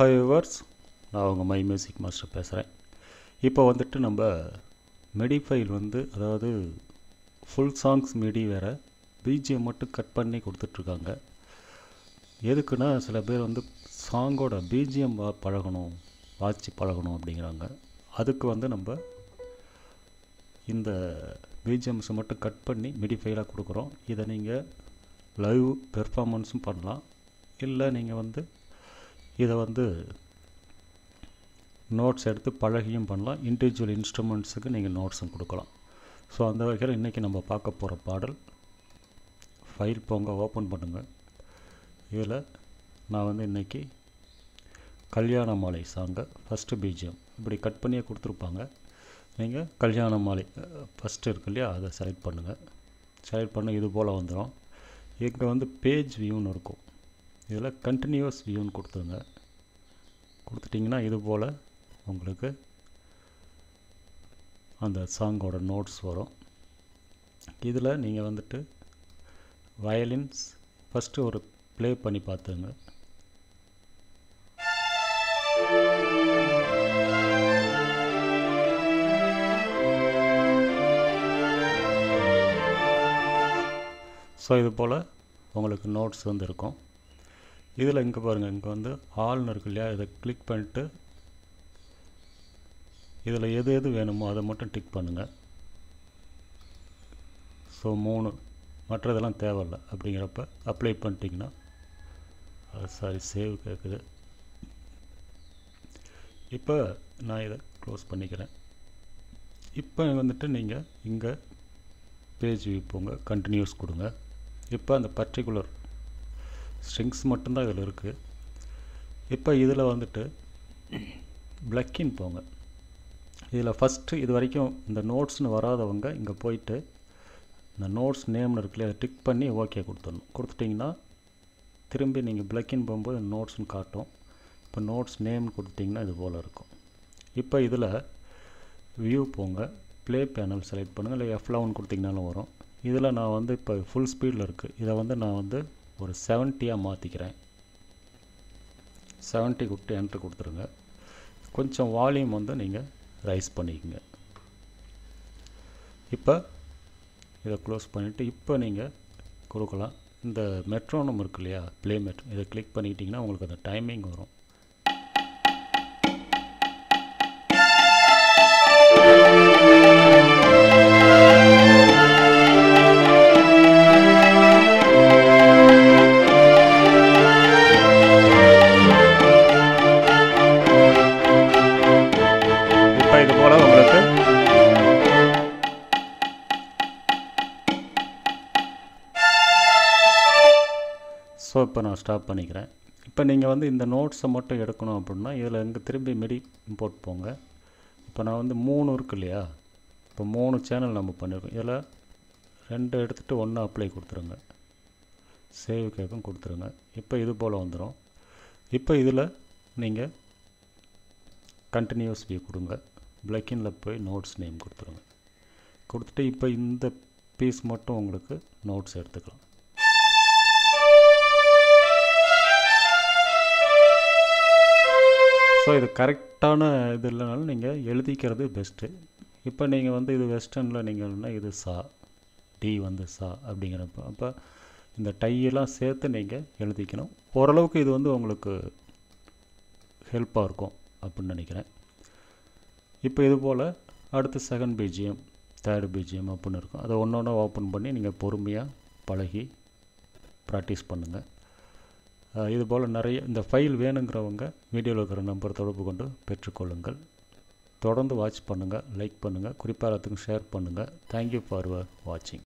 hi viewers நான் உங்கள் my music master பேசுகிறேன் இப்போ வந்துட்டு நம்ம மெடி ஃபைல் வந்து அதாவது ஃபுல் சாங்ஸ் மெடி வேறு பிஜிஎம் மட்டும் கட் பண்ணி கொடுத்துட்ருக்காங்க எதுக்குன்னா சில பேர் வந்து சாங்கோட பிஜிஎம் பழகணும் வாட்சி பழகணும் அப்படிங்கிறாங்க அதுக்கு வந்து நம்ம இந்த பிஜிஎம்ஸை மட்டும் கட் பண்ணி மிடி ஃபைலாக கொடுக்குறோம் இதை நீங்கள் லைவ் பெர்ஃபார்மன்ஸும் பண்ணலாம் இல்லை நீங்கள் வந்து இதை வந்து நோட்ஸ் எடுத்து பழகியும் பண்ணலாம் இண்டிவிஜுவல் இன்ஸ்ட்ருமெண்ட்ஸுக்கு நீங்கள் நோட்ஸும் கொடுக்கலாம் ஸோ அந்த வகையில் இன்றைக்கி நம்ம பார்க்க போகிற பாடல் ஃபைல் போங்க ஓப்பன் பண்ணுங்கள் இதில் நான் வந்து இன்றைக்கி கல்யாண மாலை சாங்கை ஃபஸ்ட்டு பிஜிஎம் இப்படி கட் பண்ணியே கொடுத்துருப்பாங்க நீங்கள் கல்யாண மாலை ஃபஸ்ட்டு இருக்கு இல்லையா அதை செலக்ட் பண்ணுங்கள் செலக்ட் பண்ண இது போல் வந்துடும் இங்கே வந்து பேஜ் வியூன்னு இருக்கும் இதில் கண்டினியூஸ் வியூன்னு கொடுத்துருங்க கொடுத்துட்டிங்கன்னா இது போல் உங்களுக்கு அந்த சாங்கோட நோட்ஸ் வரும் இதில் நீங்கள் வந்துட்டு வயலின்ஸ் ஃபஸ்ட்டு ஒரு ப்ளே பண்ணி பார்த்துங்க ஸோ இது போல் உங்களுக்கு நோட்ஸ் வந்து இருக்கும் இதில் இங்கே பாருங்கள் இங்கே வந்து ஆல்னு இருக்கு இல்லையா இதை கிளிக் பண்ணிட்டு இதில் எது எது வேணுமோ அதை மட்டும் டிக் பண்ணுங்கள் ஸோ மூணு மற்றதெல்லாம் தேவையில்ல அப்படிங்கிறப்ப அப்ளை பண்ணிட்டிங்கன்னா சாரி சேவ் கேட்குது இப்போ நான் இதை க்ளோஸ் பண்ணிக்கிறேன் இப்போ வந்துட்டு நீங்கள் இங்கே பேஜ் வியூ போங்க கண்டினியூஸ் கொடுங்க இப்போ அந்த பர்டிகுலர் ஸ்ட்ரிங்ஸ் மட்டும்தான் இதில் இருக்குது இப்போ இதில் வந்துட்டு பிளக்கின் போங்க இதில் ஃபஸ்ட்டு இது வரைக்கும் இந்த நோட்ஸ்னு வராதவங்க இங்கே போயிட்டு இந்த நோட்ஸ் நேம்னு இருக்குல்ல அதை டிக் பண்ணி ஓகே கொடுத்துடணும் கொடுத்துட்டிங்கன்னா திரும்பி நீங்கள் பிளக்கின் போகும்போது நோட்ஸ்னு காட்டும் இப்போ நோட்ஸ் நேம்னு கொடுத்திங்கன்னா இது போல் இருக்கும் இப்போ இதில் வியூ போங்க ப்ளே பேனல் செலக்ட் பண்ணுங்கள் இல்லை எஃப் லெவன் கொடுத்திங்கனாலும் வரும் இதில் நான் வந்து இப்போ ஃபுல் ஸ்பீடில் இருக்குது இதை வந்து நான் வந்து ஒரு செவன்ட்டியாக மாற்றிக்கிறேன் செவன்ட்டி கொடுத்து என்ட்ரு கொடுத்துருங்க கொஞ்சம் வால்யூம் வந்து நீங்கள் ரைஸ் பண்ணிக்கோங்க இப்போ இதை க்ளோஸ் பண்ணிவிட்டு இப்போ நீங்கள் கொடுக்கலாம் இந்த மெட்ரோனம் இருக்கு இல்லையா ப்ளே மெட்ரோ இதை கிளிக் பண்ணிக்கிட்டிங்கன்னா உங்களுக்கு அந்த டைமிங் வரும் இப்போ இது போல் உங்களுக்கு ஸோ இப்போ நான் ஸ்டாப் பண்ணிக்கிறேன் இப்போ நீங்கள் வந்து இந்த நோட்ஸை மட்டும் எடுக்கணும் அப்படின்னா இதில் இங்கே திரும்பி மிடி இம்போர்ட் போங்க இப்போ நான் வந்து மூணு இருக்கு இல்லையா இப்போ மூணு சேனல் நம்ம பண்ணியிருக்கோம் இதில் ரெண்டு எடுத்துகிட்டு ஒன்று அப்ளை கொடுத்துருங்க சேவ் கேக்கும் கொடுத்துருங்க இப்போ இது போல் வந்துடும் இப்போ இதில் நீங்கள் கண்டினியூஸ் வியூ கொடுங்க பிளக்கினில் போய் நோட்ஸ் நேம் கொடுத்துருங்க கொடுத்துட்டு இப்போ இந்த பீஸ் மட்டும் உங்களுக்கு நோட்ஸ் எடுத்துக்கலாம் ஸோ இது கரெக்டான இது இல்லைனாலும் நீங்கள் எழுதிக்கிறது பெஸ்ட்டு இப்போ நீங்கள் வந்து இது வெஸ்டர்னில் நீங்கள்னா இது சா டி வந்து சா அப்படிங்கிறப்ப அப்போ இந்த டையெல்லாம் சேர்த்து நீங்கள் எழுதிக்கணும் ஓரளவுக்கு இது வந்து உங்களுக்கு ஹெல்ப்பாக இருக்கும் அப்படின்னு நினைக்கிறேன் இப்போ இது போல் அடுத்து செகண்ட் பிஜிஎம் தேர்டு பிஜிஎம் அப்படின்னு இருக்கும் அதை ஒன்று ஒன்றா ஓப்பன் பண்ணி நீங்கள் பொறுமையாக பழகி ப்ராக்டிஸ் பண்ணுங்கள் இது போல் நிறைய இந்த ஃபைல் வேணுங்கிறவங்க வீடியோவில் இருக்கிற நம்பர் தொடர்பு கொண்டு பெற்றுக்கொள்ளுங்கள் தொடர்ந்து வாட்ச் பண்ணுங்கள் லைக் பண்ணுங்கள் குறிப்பாக எல்லாத்துக்கும் ஷேர் பண்ணுங்கள் தேங்க்யூ ஃபார் வாட்சிங்